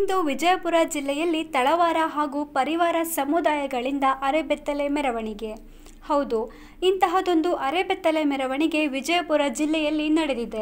ಇಂದು ವಿಜಯಪುರ ಜಿಲ್ಲೆಯಲ್ಲಿ ತಳವಾರ ಹಾಗೂ ಪರಿವಾರ ಸಮುದಾಯಗಳಿಂದ ಅರೆಬೆತ್ತಲೆ ಮೆರವಣಿಗೆ ಹೌದು ಇಂತಹದೊಂದು ಅರೆಬೆತ್ತಲೆ ಮೆರವಣಿಗೆ ವಿಜಯಪುರ ಜಿಲ್ಲೆಯಲ್ಲಿ ನಡೆದಿದೆ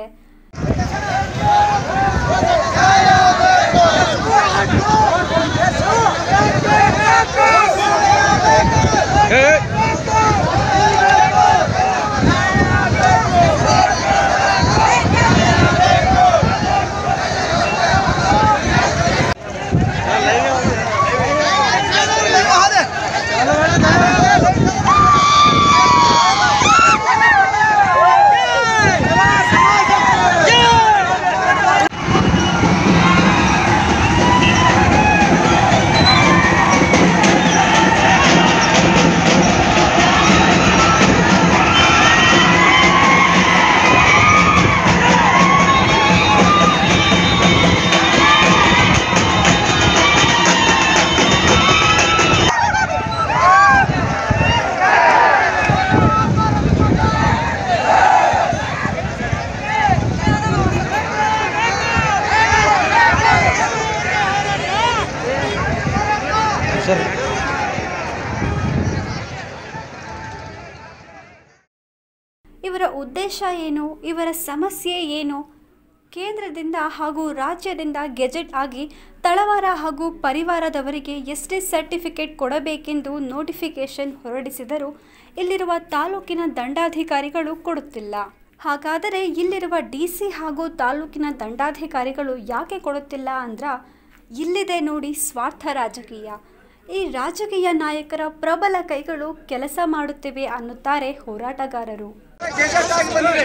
ಇವರ ಉದ್ದೇಶ ಏನು ಇವರ ಸಮಸ್ಯೆ ಏನು ಕೇಂದ್ರದಿಂದ ಹಾಗೂ ರಾಜ್ಯದಿಂದ ಗೆಜೆಟ್ ಆಗಿ ತಳವಾರ ಹಾಗೂ ಪರಿವಾರದವರಿಗೆ ಎಷ್ಟೇ ಸರ್ಟಿಫಿಕೇಟ್ ಕೊಡಬೇಕೆಂದು ನೋಟಿಫಿಕೇಶನ್ ಹೊರಡಿಸಿದರೂ ಇಲ್ಲಿರುವ ತಾಲೂಕಿನ ದಂಡಾಧಿಕಾರಿಗಳು ಕೊಡುತ್ತಿಲ್ಲ ಹಾಗಾದರೆ ಇಲ್ಲಿರುವ ಡಿ ಸಿ ಹಾಗೂ ತಾಲೂಕಿನ ದಂಡಾಧಿಕಾರಿಗಳು ಯಾಕೆ ಕೊಡುತ್ತಿಲ್ಲ ಅಂದ್ರ ಇಲ್ಲಿದೆ ನೋಡಿ ಸ್ವಾರ್ಥ ರಾಜಕೀಯ ಈ ರಾಜಕೀಯ ನಾಯಕರ ಪ್ರಬಲ ಕೈಗಳು ಕೆಲಸ ಮಾಡುತ್ತಿವೆ ಅನ್ನುತ್ತಾರೆ ಹೋರಾಟಗಾರರು ಗೆಜೆಟ್ ಆಗಿ ಬಂದಿದೆ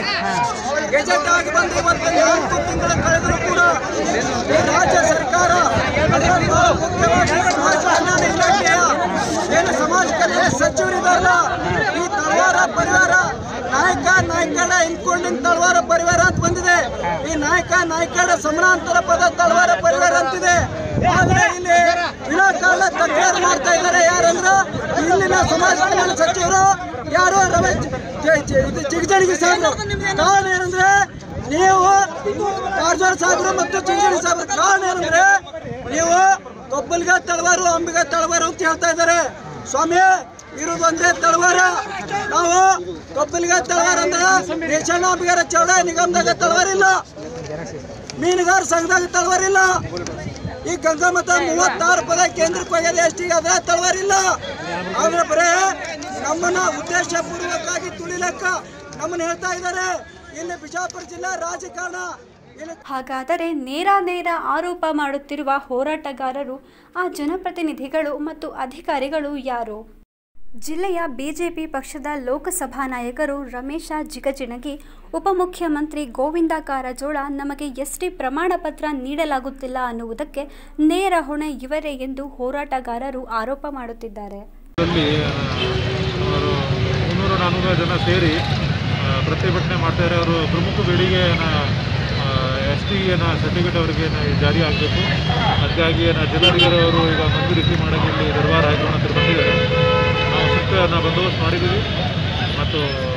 ಗೆಜೆಟ್ ಆಗಿ ಬಂದು ಇವತ್ತು ನಾಲ್ಕು ತಿಂಗಳು ಕಳೆದರೂ ಕೂಡ ಈ ರಾಜ್ಯ ಸರ್ಕಾರ ಅದರಲ್ಲೂ ಮುಖ್ಯವಾಗಿ ಸಮಾಜ ಕಲ್ಯಾಣ ಇಲಾಖೆಯ ಏನು ಸಮಾಜ ಕಲ್ಯಾಣ ಸಚಿವರಿದಾರಲ್ಲ ಈ ತಳವಾರ ಪರಿವಾರ ನಾಯಕ ನಾಯಕಳ ಇನ್ಕೊಂಡಿನ ತಳವಾರ ಪರಿವಾರ ಅಂತ ಬಂದಿದೆ ಈ ನಾಯಕ ನಾಯಕಳ ಸಮಾನಾಂತರ ಪದ ತಳವಾರ ಪರಿವಾರ ಅಂತಿದೆ ಆದ್ರೆ ಇಲ್ಲಿ ವಿನಾಕಾಲ ತಕರಾರು ಮಾಡ್ತಾ ಇದ್ದಾರೆ ಯಾರಂದ್ರೆ ಇಲ್ಲಿನ ಸಮಾಜ ಕಲ್ಯಾಣ ಸಚಿವರು ಯಾರು ರಮೇಶ್ ಜ- ಜ- ಇದು ಜಿಗಜಣಗಿ ಸಾಹೇಬ್ರು ಕಾರಣ ಏನಂದ್ರೆ ನೀವು ಕಾರಜೋಳ ಸಾಹೇಬ್ರು ಮತ್ತು ಜಿಗಜಣಗಿ ಸಾಹೇಬ್ರು ಕಾರಣ ಏನಂದ್ರೆ ನೀವು ಕೊಪ್ಪಲ್ಗ ತಳವಾರು ಅಂಬಿಗ ತಳವಾರು ಅಂತ ಹೇಳ್ತಾ ಇದ್ದಾರೆ ಸ್ವಾಮಿ ಇರೋದು ಒಂದೇ ತಳವಾರ ನಾವು ಕೊಪ್ಪಲ್ಗ ತಳವಾರ ಅಂದ್ರೆ ರೇಷಣ್ಣ ಅಂಬಿಗರ ಚೌಡ ನಿಗಮದಾಗ ತಳವಾರ ಇಲ್ಲ ಮೀನುಗಾರ ಸಂಘದಾಗ ತಳವಾರ ಇಲ್ಲ ಈ ಗಂಗಾಮತ ಮೂವತ್ತಾರು ಪದ ಕೇಂದ್ರಕ್ಕೆ ಹೋಗ್ಯದ ಎಷ್ಟಿಗೆ ಅದ್ರ ತಳವಾರಿಲ್ಲ ಆದ್ರೆ ಬರೇ ನಮ್ಮನ್ನ ಉದ್ದೇಶ ಪೂರ್ವಕವಾಗಿ ತುಳಿಲಕ್ಕ ನಮ್ಮನ್ನ ಹೇಳ್ತಾ ಇದ್ದಾರೆ ಇಲ್ಲಿ ಬಿಜಾಪುರ ಜಿಲ್ಲಾ ರಾಜಕಾರಣ ಇಲ್ಲಿ ಹಾಗಾದರೆ ನೇರ ನೇರ ಆರೋಪ ಮಾಡುತ್ತಿರುವ ಹೋರಾಟಗಾರರು ಆ ಜನಪ್ರತಿನಿಧಿಗಳು ಮತ್ತು ಅಧಿಕಾರಿಗಳು ಯಾರು ಜಿಲ್ಲೆಯ ಬಿಜೆಪಿ ಪಕ್ಷದ ಲೋಕಸಭಾ ನಾಯಕರು ರಮೇಶ ಜಿಗಜಿಣಗಿ ಉಪಮುಖ್ಯಮಂತ್ರಿ ಗೋವಿಂದ ಕಾರಜೋಳ ನಮಗೆ ಎಸ್ಟಿ ಪ್ರಮಾಣ ಪತ್ರ ನೀಡಲಾಗುತ್ತಿಲ್ಲ ಅನ್ನುವುದಕ್ಕೆ ನೇರ ಹೊಣೆ ಇವರೇ ಎಂದು ಹೋರಾಟಗಾರರು ಆರೋಪ ಮಾಡುತ್ತಿದ್ದಾರೆ ಅಲ್ಲಿ ಅವರು ಮುನ್ನೂರು ನಾನ್ನೂರು ಜನ ಸೇರಿ ಆ, ಪ್ರತಿಭಟನೆ ಮಾಡ್ತಾರೆ ಅವರು ಪ್ರಮುಖ ಬೇಡಿಗೆ ಎಸ್ ಟಿ ಏನ ಸರ್ಟಿಫಿಕೇಟ್ ಅವರಿಗೆ ಏನ ಜಾರಿ ಆಗಬೇಕು ಅದಕ್ಕಾಗಿ ಏನ ಜಿಲ್ಲಾಧಿಕಾರಿ ಅವರು ಈಗ ಮಂಜೂರಿಸಿ ಮಾಡೋಕ್ಕೆ ಇಲ್ಲಿ ದರ್ಬಾರ್ ಹಾಕೋಣ ಅಂತ ಬಂದಿದ್ದಾರೆ ನಾವು ಸುತ್ತ ನಾವು ಬಂದೋಬಸ್ತ್ ಮಾಡಿದ್ದೀವಿ ಮತ್ತು